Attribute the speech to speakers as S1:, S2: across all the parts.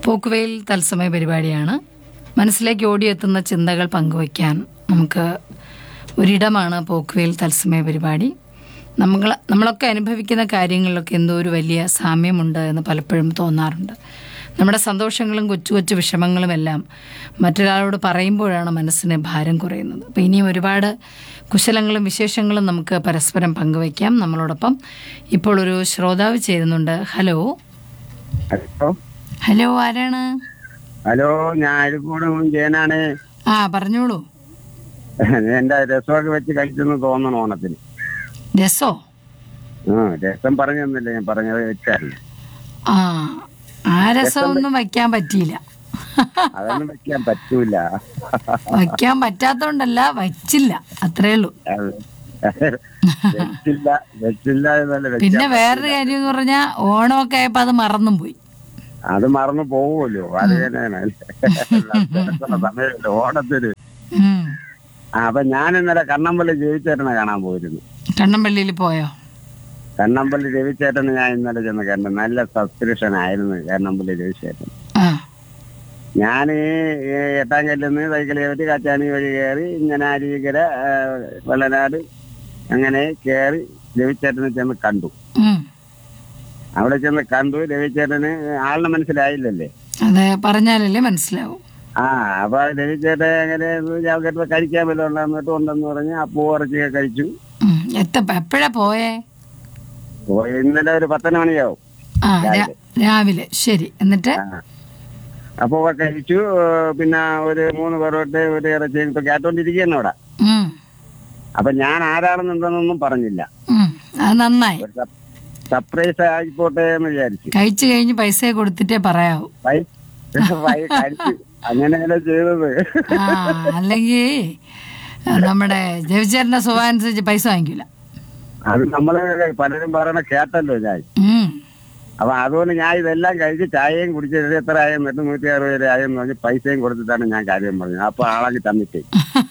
S1: പോക്കുവെയിൽ തത്സമയ പരിപാടിയാണ് മനസ്സിലേക്ക് ഓടിയെത്തുന്ന ചിന്തകൾ പങ്കുവയ്ക്കാൻ നമുക്ക് ഒരിടമാണ് പോക്കുവെയിൽ തത്സമയ പരിപാടി നമ്മൾ നമ്മളൊക്കെ അനുഭവിക്കുന്ന കാര്യങ്ങളിലൊക്കെ എന്തോ ഒരു വലിയ സാമ്യമുണ്ട് എന്ന് പലപ്പോഴും തോന്നാറുണ്ട് നമ്മുടെ സന്തോഷങ്ങളും കൊച്ചു കൊച്ചു വിഷമങ്ങളും എല്ലാം മറ്റൊരാളോട് പറയുമ്പോഴാണ് മനസ്സിന് ഭാരം കുറയുന്നത് അപ്പോൾ ഇനിയും ഒരുപാട് കുശലങ്ങളും വിശേഷങ്ങളും നമുക്ക് പരസ്പരം പങ്കുവയ്ക്കാം നമ്മളോടൊപ്പം ഇപ്പോൾ ഒരു ശ്രോതാവ് ചേരുന്നുണ്ട് ഹലോ
S2: ഹലോ
S1: ഹലോ ആരാണ്
S2: ഹലോ ഞാൻ അരിക്കൂട് ജയനാണ്
S1: ആ പറഞ്ഞോളൂ
S2: എന്റെ രസമൊക്കെ വെച്ച് കഴിച്ചെന്ന് തോന്നണം ഓണത്തിന്
S1: രസോ
S2: ആ രസം പറഞ്ഞു തന്നില്ല ഞാൻ പറഞ്ഞത് വെച്ചായിരുന്നു
S1: ആ ആ രസമൊന്നും വയ്ക്കാൻ പറ്റിയില്ല
S2: അതൊന്നും വെക്കാൻ പറ്റൂല
S1: വയ്ക്കാൻ പറ്റാത്തോണ്ടല്ല വച്ചില്ല അത്രേ ഉള്ളൂ
S2: അത് വെച്ചില്ല വെച്ചില്ല എന്നല്ല വെച്ച
S1: പിന്നെ വേറൊരു കാര്യം എന്ന് പറഞ്ഞാൽ ഓണമൊക്കെ ആയപ്പോ അത് മറന്നും പോയി
S2: അത് മറന്നു പോവുമല്ലോ അത് തന്നെയാണ് സമയമില്ല ഓണത്തിന്
S1: ഉം.
S2: ആ, അപ്പൊ ഞാൻ ഇന്നലെ കണ്ണമ്പള്ളി രവിച്ചേട്ടനെ കാണാൻ പോയിരുന്നു
S1: കണ്ണമ്പള്ളിയിൽ പോയോ
S2: കണ്ണമ്പള്ളി രവിച്ചേട്ടന് ഞാൻ ഇന്നലെ ചെന്ന് കണ്ടു നല്ല സബ്സ്ക്രിപ്ഷൻ ആയിരുന്നു കണ്ണമ്പള്ളി രവിച്ചേട്ടൻ
S1: ആ
S2: ഞാൻ എട്ടാം കല്ലിൽ നിന്ന് സൈക്കിൾ ചവിട്ടി കാച്ചാണി വഴി കയറി ഇങ്ങനെ അരീകര ആ, വെള്ളനാട് അങ്ങനെ കയറി രവിച്ചേട്ടനെ ചെന്ന് കണ്ടു
S1: ഉം.
S2: അവിടെ ചെന്ന് കണ്ടു രവിച്ചേട്ടന് ആളിനെ മനസ്സിലായില്ലല്ലേ
S1: അത് പറഞ്ഞാലല്ലേ മനസ്സിലാവും
S2: ആ അപ്പൊ രവിച്ചേട്ടൻ അങ്ങനെ ഞങ്ങൾക്ക് കഴിക്കാൻ വല്ലതും ഉണ്ടെന്നിട്ട് ഉണ്ടെന്ന് പറഞ്ഞ് അപ്പൂ ഇറച്ചിയൊക്കെ കഴിച്ചു
S1: ഉം. എത്ത എപ്പോഴാ പോയേ
S2: ഓ, ഇന്നലെ ഒരു പത്തന മണിയാവും
S1: ആ രാ- രാവിലെ ശരി എന്നിട്ട്
S2: ആ. അപ്പോ കഴിച്ചു ഏ, പിന്നെ ഒരു മൂന്ന് പേരോട്ട് ഒരു ഇറച്ചി ഇപ്പൊ കേട്ടോണ്ടിരിക്കുകയാണ് അവിടെ
S1: ഉം.
S2: അപ്പൊ ഞാൻ ആരാണെന്ന് എന്താണെന്നൊന്നും പറഞ്ഞില്ല
S1: ഉം. അത് നന്നായി
S2: ഒരു സപ്- സർപ്രൈസ് ആയിക്കോട്ടെ എന്ന് വിചാരിച്ചു
S1: കഴിച്ചു കഴിഞ്ഞ് പൈസ കൊടുത്തിട്ടേ പറയാവൂ
S2: പൈ- പൈ കഴിച്ചു അങ്ങനെയല്ല ചെയ്തത്
S1: ആ അല്ലെങ്കിൽ നമ്മുടെ ജവിച്ചേട്ടന്റെ സ്വഭാവം അനുസരിച്ച് പൈസ വാങ്ങിക്കൂല
S2: അത് നമ്മള് പലരും പറയണ കേട്ടല്ലോ ഞാൻ
S1: ഉം.
S2: അപ്പൊ അതുകൊണ്ട് ഞാൻ ഇതെല്ലാം കഴിച്ച് ചായയും കുടിച്ചിട്ട് എത്ര ആയെന്ന് എന്നിട്ട് നൂറ്റി അറുപത് രൂപ ആയെന്ന് പറഞ്ഞ് പൈസയും കൊടുത്തിട്ടാണ് ഞാൻ കാര്യം പറഞ്ഞത് അപ്പൊ ആളാക്കി തന്നിട്ടേ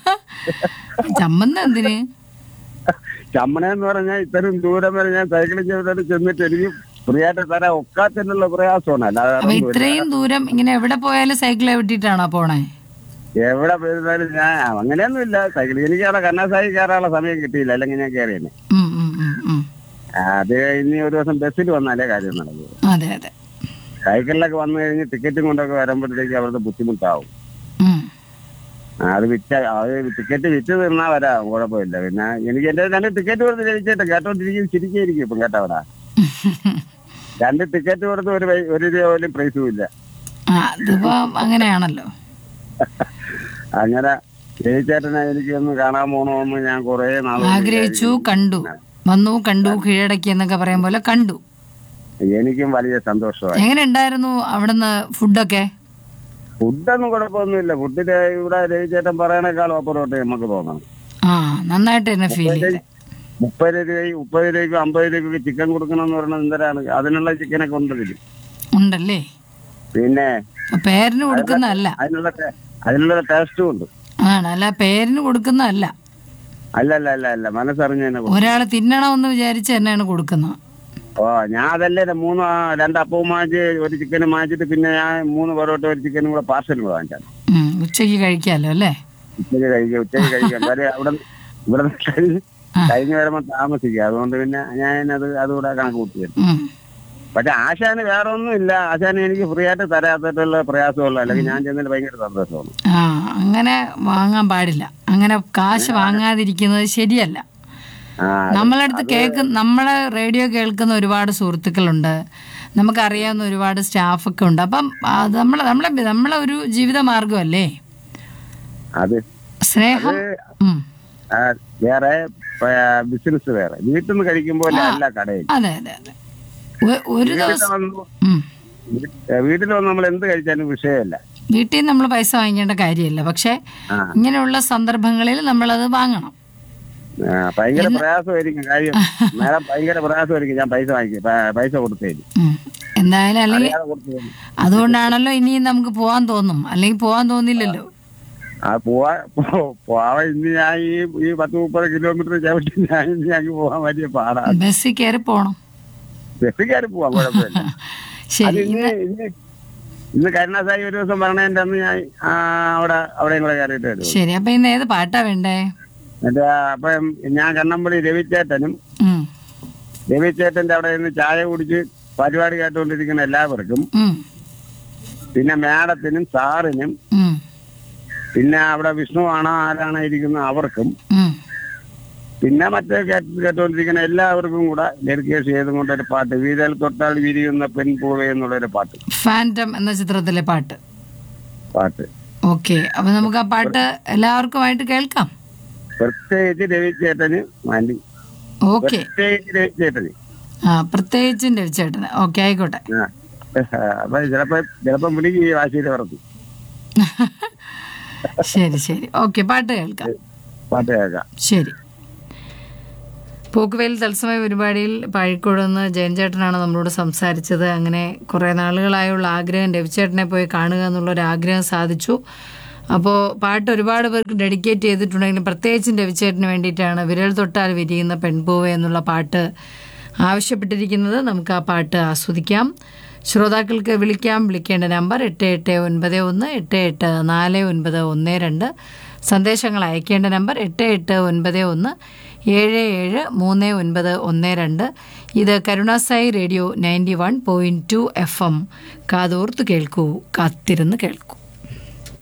S1: ചമ്മന്ന എന്തിന്
S2: ചമ്മണെന്ന് പറഞ്ഞാൽ ഇത്രയും ദൂരം വരെ ഞാൻ സൈക്കിളിൽ ചെയ്തിട്ട് ചെന്നിട്ട് എനിക്ക് ഫ്രീയായിട്ട് തരാൻ ഒക്കാത്തിനുള്ള പ്രയാസമാണ് അല്ലാതെ വേറെ
S1: അപ്പൊ
S2: ഒന്നുമില്ല.
S1: ഇത്രയും ദൂരം ഇങ്ങനെ എവിടെ പോയാലും സൈക്കിളെ വിട്ടിട്ടാണോ പോണേ
S2: എവിടെ പോയിരുന്നാലും ഞാൻ അങ്ങനെയൊന്നുമില്ല സൈക്കിൾ എനിക്ക് അവിടെ കന്നാസായി കയറാനുള്ള സമയം കിട്ടിയില്ല അല്ലെങ്കിൽ ഞാൻ കയറിയെന്നെ
S1: ഉം, ഉം, ഉം, ഉം.
S2: അത് ഇനി ഒരു ദിവസം ബസ്സിൽ വന്നാലേ കാര്യം നടക്കൂ
S1: അതെ അതെ
S2: സൈക്കിളിലൊക്കെ വന്നു കഴിഞ്ഞ് ടിക്കറ്റും കൊണ്ടൊക്കെ വരുമ്പോഴത്തേക്ക് അവരുടെ ബുദ്ധിമുട്ടാവും
S1: ഉം.
S2: ആ, അത് വിറ്റ അത് ടിക്കറ്റ് വിറ്റ് തീർന്നാ വരാം കുഴപ്പമില്ല പിന്നെ എനിക്ക് എന്റെ രണ്ട് ടിക്കറ്റ് കൊടുത്ത് ജയിച്ചിട്ട് കേട്ടോണ്ടിരിക്കും ചിരിക്കായിരിക്കും ഇപ്പം കേട്ടവടാ രണ്ട് ടിക്കറ്റ് കൊടുത്ത് ഒരു പൈ- ഒരു രൂപ പോലും പ്രൈസും ഇല്ല
S1: ആ അതിപ്പോ അങ്ങനെയാണല്ലോ
S2: അങ്ങനെ ജയിച്ചേട്ടനെ എനിക്ക് ഒന്ന് കാണാൻ പോകണമെന്ന് ഞാൻ കുറെ നാൾ
S1: ആഗ്രഹിച്ചു കണ്ടു വന്നു കണ്ടു കീഴടക്കി എന്നൊക്കെ പറയും പോലെ കണ്ടു
S2: എനിക്കും വലിയ സന്തോഷമായി
S1: എങ്ങനെ ഉണ്ടായിരുന്നു അവിടുന്ന് ഫുഡൊക്കെ
S2: ഫുഡൊന്നും കുഴപ്പമൊന്നുമില്ല ഫുഡിന് ഇവിടെ രവിചേട്ടൻ പറയണേക്കാളും അപ്പുറത്തോട്ട് നമുക്ക് തോന്നണം
S1: ആ നന്നായിട്ട് തന്നെ ഫീൽ ചെയ്ത്
S2: മുപ്പത് രൂപയ്ക്ക് മുപ്പത് രൂപയ്ക്കും അമ്പത് രൂപയ്ക്ക് ചിക്കൻ കൊടുക്കണമെന്ന് പറയുന്നത് എന്തരാണ് അതിനുള്ള ചിക്കനൊക്കെ ഉണ്ട് ഇതില്
S1: ഉണ്ടല്ലേ
S2: പിന്നെ
S1: അപ്പൊ പേരിന് കൊടുക്കുന്നതല്ല
S2: അതിനുള്ള ടേ- അതിനുള്ള ടേസ്റ്റും ഉണ്ട്
S1: ആണ് അല്ല പേരിന് കൊടുക്കുന്നതല്ല
S2: അല്ല അല്ല അല്ല അല്ല മനസ്സറിഞ്ഞ് തന്നെ കൊടുക്കും.
S1: ഒരാള് തിന്നണമെന്ന് വിചാരിച്ച് തന്നെയാണ് കൊടുക്കുന്നത്
S2: ഓ ഞാൻ അതല്ലേ ഇത് മൂന്ന് ആ, രണ്ട് അപ്പവും വാങ്ങിച്ച് ഒരു ചിക്കനും വാങ്ങിച്ചിട്ട് പിന്നെ ഞാൻ മൂന്ന് പൊറോട്ട ഒരു ചിക്കനും കൂടെ പാർസൽ വാങ്ങിച്ചാണ്
S1: ഉം, ഉച്ചയ്ക്ക് കഴിക്കാമല്ലോ അല്ലേ
S2: ഉച്ചയ്ക്ക് കഴിക്കാം ഉച്ചയ്ക്ക് കഴിക്കാം കാര്യം അവിടെ ഇവിടെ കഴിഞ്ഞ് കഴിഞ്ഞ് വരുമ്പോൾ താമസിക്കുക അതുകൊണ്ട് പിന്നെ ഞാൻ അത് അതുകൂടെ കണക്ക് കൂട്ടിയത്
S1: ഉം.
S2: പക്ഷെ ആശാന് വേറെ ഒന്നും ഇല്ല ആശാന് എനിക്ക് ഫ്രീ ആയിട്ട് തരാത്തിട്ടുള്ള പ്രയാസമുള്ളൂ അല്ലെങ്കിൽ ഞാൻ ചെന്നതിൽ ഭയങ്കര സന്തോഷമാണ്
S1: ആ അങ്ങനെ വാങ്ങാൻ പാടില്ല അങ്ങനെ കാശ് വാങ്ങാതിരിക്കുന്നത് ശരിയല്ല
S2: ആ
S1: നമ്മളടുത്ത് കേൾക്കുന്ന നമ്മളെ റേഡിയോ കേൾക്കുന്ന ഒരുപാട് സുഹൃത്തുക്കളുണ്ട് നമുക്കറിയാവുന്ന ഒരുപാട് സ്റ്റാഫൊക്കെ ഉണ്ട് അപ്പം അത് നമ്മളെ നമ്മളെ നമ്മളെ ഒരു ജീവിത മാർഗമല്ലേ
S2: അത്
S1: സ്നേഹം ഉം.
S2: ആ, വേറെ ബിസിനസ് വേറെ വീട്ടിൽ നിന്ന് കഴിക്കുമ്പോൾ അല്ല കടയിൽ
S1: അതെ അതെ അതെ ഒ- ഒരു ദിവസം ഉം.
S2: വീട്ടിൽ വന്ന് നമ്മൾ എന്ത് കഴിച്ചാലും വിഷയമല്ല
S1: വീട്ടിൽ നിന്ന് നമ്മൾ പൈസ വാങ്ങിക്കേണ്ട കാര്യമില്ല പക്ഷെ
S2: ആ.
S1: ഇങ്ങനെയുള്ള സന്ദർഭങ്ങളിൽ നമ്മളത് വാങ്ങണം
S2: ആ, ഭയങ്കര പ്രയാസമായിരിക്കും കാര്യം മേഡം ഭയങ്കര പ്രയാസമായിരിക്കും ഞാൻ പൈസ വാങ്ങിക്കും പ- പൈസ കൊടുത്തേരും
S1: ഉം. എന്തായാലും അല്ലെങ്കിൽ
S2: അറിയാതെ കൊടുത്തു തരും.
S1: അതുകൊണ്ടാണല്ലോ ഇനിയും നമുക്ക് പോവാൻ തോന്നും അല്ലെങ്കിൽ പോവാൻ തോന്നില്ലല്ലോ
S2: ആ പോവാ പോ- പോവാൻ ഇന്ന് ഞാൻ ഈ ഈ പത്ത് മുപ്പത് കിലോമീറ്റർ ചവിട്ടി ഞാൻ ഇന്ന് ഞങ്ങൾക്ക് പോകാൻ വലിയ പാടാണ്
S1: ബസ്സിൽ കയറി പോണം
S2: ബസ്സിൽ കയറി പോവാം കുഴപ്പമില്ല അത്
S1: ശരി
S2: ഇന്ന് ഇന്ന് ഇന്ന് കരുണാസായി ഒരു ദിവസം പറഞ്ഞതിന്റെ അന്ന് ഞാൻ ആ, അവിടെ അവിടെയും കൂടെ കയറിയിട്ട് വരും
S1: ശരി അപ്പൊ ഇന്ന് ഏത് പാട്ടാ വേണ്ടേ
S2: എന്നിട്ട് അപ്പം ഞാൻ കണ്ണമ്പള്ളി രവിച്ചേട്ടനും
S1: ഉം,
S2: രവിച്ചേട്ടന്റെ അവിടെ നിന്ന് ചായ കുടിച്ച് പരിപാടി കേട്ടുകൊണ്ടിരിക്കുന്ന എല്ലാവർക്കും
S1: ഉം,
S2: പിന്നെ മാഡത്തിനും സാറിനും
S1: ഉം,
S2: പിന്നെ അവിടെ വിഷ്ണു ആണോ ആരാണോ ഇരിക്കുന്ന അവർക്കും
S1: ഉം.
S2: പിന്നെ മറ്റേ കേട്ട് കേട്ടുകൊണ്ടിരിക്കുന്ന എല്ലാവർക്കും കൂടെ ഡെഡിക്കേഷൻ ചെയ്തുകൊണ്ട് ഒരു പാട്ട് വീരൽ തൊട്ടാൽ വിരിയുന്ന പെൺപൂവ എന്നുള്ളൊരു പാട്ട്
S1: ഫാൻറ്റം എന്ന ചിത്രത്തിലെ പാട്ട്
S2: പാട്ട്
S1: ഓക്കെ അപ്പൊ നമുക്ക് ആ പാട്ട് എല്ലാവർക്കുമായിട്ട് കേൾക്കാം
S2: പ്രത്യേകിച്ച് രവിച്ചേട്ടന് വേണ്ടി
S1: ഓക്കെ
S2: പ്രത്യേകിച്ച് രവിച്ചേട്ടന്
S1: ആ പ്രത്യേകിച്ചും രവിച്ചേട്ടന് ഓക്കെ ആയിക്കോട്ടെ
S2: ആ. അപ്പൊ ചിലപ്പോ ചിലപ്പോ വിളിക്ക് ഈ വാശിയിൽ പറഞ്ഞു
S1: ശരി ശരി ഓക്കെ പാട്ട് കേൾക്കാം
S2: പാട്ട് കേൾക്കാം
S1: ശരി പോക്കുവേൽ തത്സമയ പരിപാടിയിൽ പാഴിക്കോട് നിന്ന് ജയൻചേട്ടനാണ് നമ്മളോട് സംസാരിച്ചത് അങ്ങനെ കുറേ നാളുകളായുള്ള ആഗ്രഹം രവിചേട്ടനെ പോയി കാണുക എന്നുള്ള ഒരു ആഗ്രഹം സാധിച്ചു അപ്പോൾ പാട്ട് ഒരുപാട് പേർക്ക് ഡെഡിക്കേറ്റ് ചെയ്തിട്ടുണ്ടെങ്കിലും പ്രത്യേകിച്ചും രവിചേട്ടന് വേണ്ടിയിട്ടാണ് വിരൽ തൊട്ടാൽ വിരിയുന്ന പെൺപൂവ എന്നുള്ള പാട്ട് ആവശ്യപ്പെട്ടിരിക്കുന്നത് നമുക്ക് ആ പാട്ട് ആസ്വദിക്കാം ശ്രോതാക്കൾക്ക് വിളിക്കാം വിളിക്കേണ്ട നമ്പർ എട്ട് എട്ട് ഒൻപത് ഒന്ന് എട്ട് എട്ട് നാല് ഒൻപത് ഒന്ന് രണ്ട് സന്ദേശങ്ങൾ അയക്കേണ്ട നമ്പർ എട്ട് എട്ട് ഒൻപത് ഒന്ന് ഏഴ് ഏഴ് മൂന്ന് ഒൻപത് ഒന്ന് രണ്ട് ഇത് Karunasai radio ninety one point two F M കാതോർത്ത് കേൾക്കൂ കാത്തിരുന്ന് കേൾക്കൂ